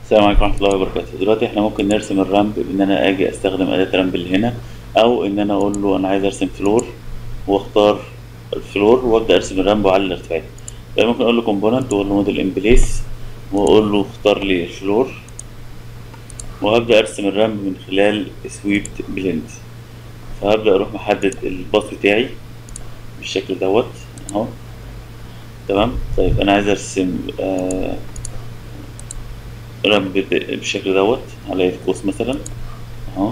السلام عليكم ورحمة الله وبركاته دلوقتي احنا ممكن نرسم الرامب بان انا اجي استخدم اداة رامب اللي هنا او ان انا اقول له انا عايز ارسم فلور واختار الفلور وابدا ارسم الرامب وعلى الارتفاع يبقى ممكن اقول له كومبوننت واقول له موديل ان بليس واقول له اختار لي الفلور وهبدا ارسم الرامب من خلال سويبت بلند فهبدا اروح محدد الباص بتاعي بالشكل دوت اهو تمام طيب انا عايز ارسم آه رامب بالشكل دوت على قوس مثلا اهو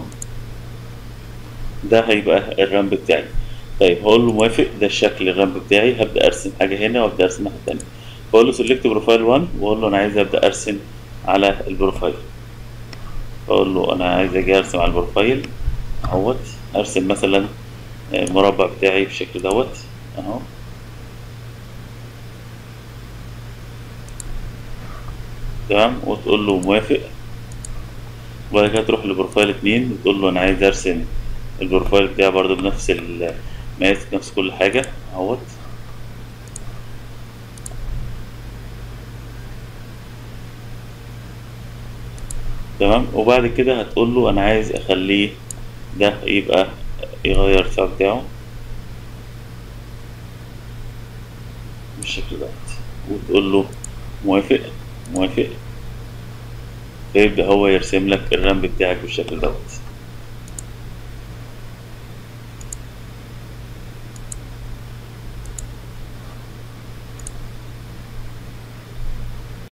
ده هيبقى الرامب بتاعي طيب هقول له موافق ده الشكل الرامب بتاعي هبدا ارسم حاجه هنا وابدا ارسم حاجه تانية بقول له سيلكت بروفايل 1 واقول له انا عايز ابدا ارسم على البروفايل اقول له انا عايز اجي ارسم على البروفايل اهوت ارسم مثلا المربع بتاعي بالشكل دوت اهو تمام وتقول له موافق وبعد كده تروح لبروفايل اتنين وتقول له انا عايز ارسم البروفايل بتاعي برضو بنفس المقاس نفس كل حاجة اهوت تمام وبعد كده هتقول له انا عايز اخليه ده يبقى يغير الارتفاع بتاعه بالشكل دوت وتقول له موافق موافق فيبدأ هو يرسم لك الرامب بتاعك بالشكل دوت